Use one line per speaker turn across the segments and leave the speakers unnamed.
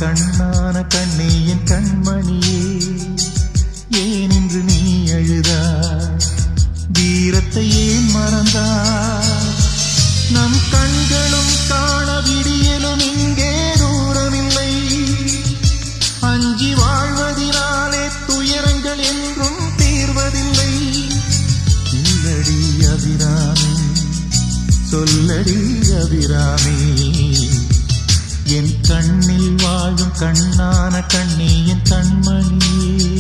கண்ணான கண்ணே என் கண்மணியே ஏன் இன்று நீ அழுதாய் வீரத்தை ஏன் மறந்தாய் நம் கண்களும் காண விடியலும் இங்கே தூரமில்லை அஞ்சி வாழ்வதினாலே துயரங்கள் என்றும் தீர்வதில்லை இல்லடி அபிராமி சொல்லடி அபிராமி என் கண்ணில் வாழும் கண்ணான கண்ணே என் கண்மணியே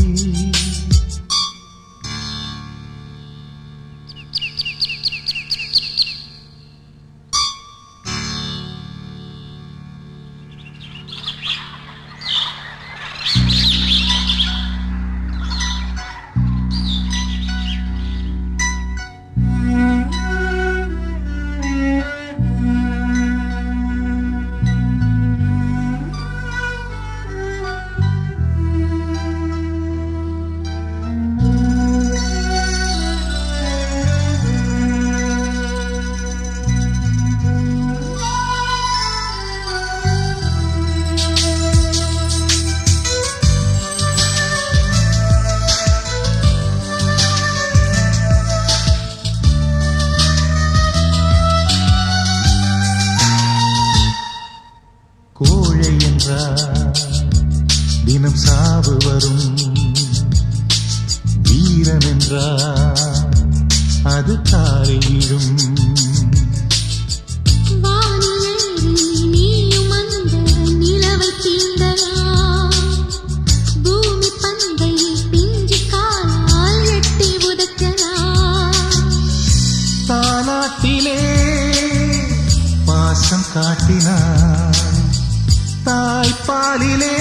கோழை என்றார் தினம் சாவு வரும் வீரன் என்றார் அது காலை விழும்
வானிலேறி நீயும் அந்த நிலவைத் தீண்டலாம். பூமி பந்தை பிஞ்சு காலால் எட்டி உதைக்கலாம்.
தாலாட்டிலே பாசம் காட்டினார் தாய்ப்பாலிலே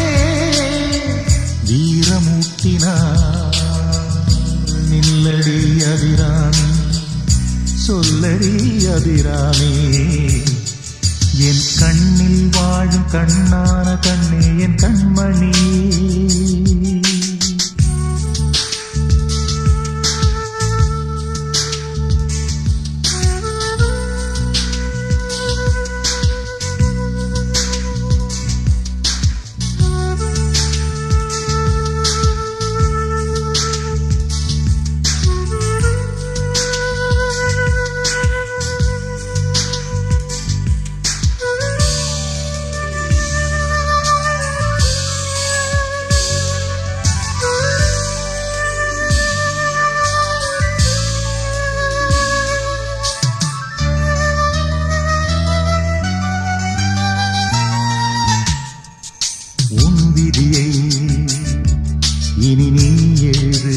வீரமூட்டினார் நில்லடி அபிராமி சொல்லடி அபிராமி என் கண்ணில் வாழும் கண்ணான கண்ணே என் கண்மணியே உன் விதியை இனி நீ எழுது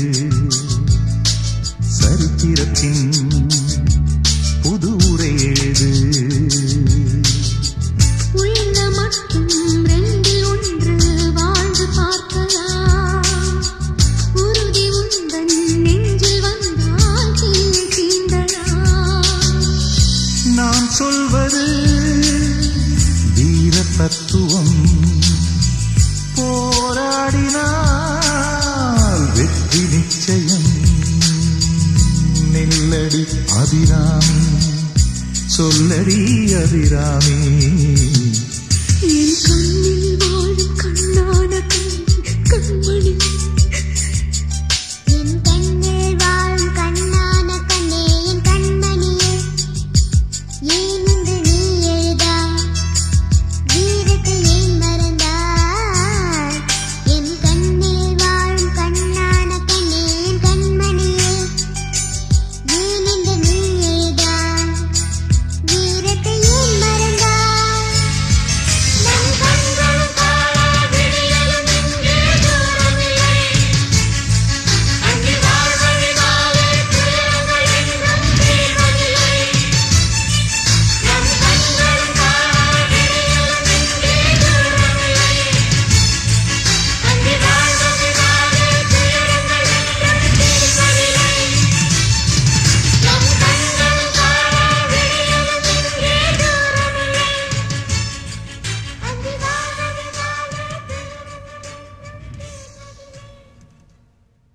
சரித்திரத்தின் புது உரை எழுது
உள்ள மட்டும் ரெண்டில் ஒன்று வாழ்ந்து பார்க்கலாம். உறுதி உந்தன் நெஞ்சில் வந்தால் தீயை தீண்டலாம்.
நான் சொல்வது வீர தத்துவம் போராடினால் வெற்றி நிச்சயம் நெல்லடி அபிராமி சொல்லடி அபிராமி
என் கண்ணில் வாழும் கண்ணான கண் கண்மணி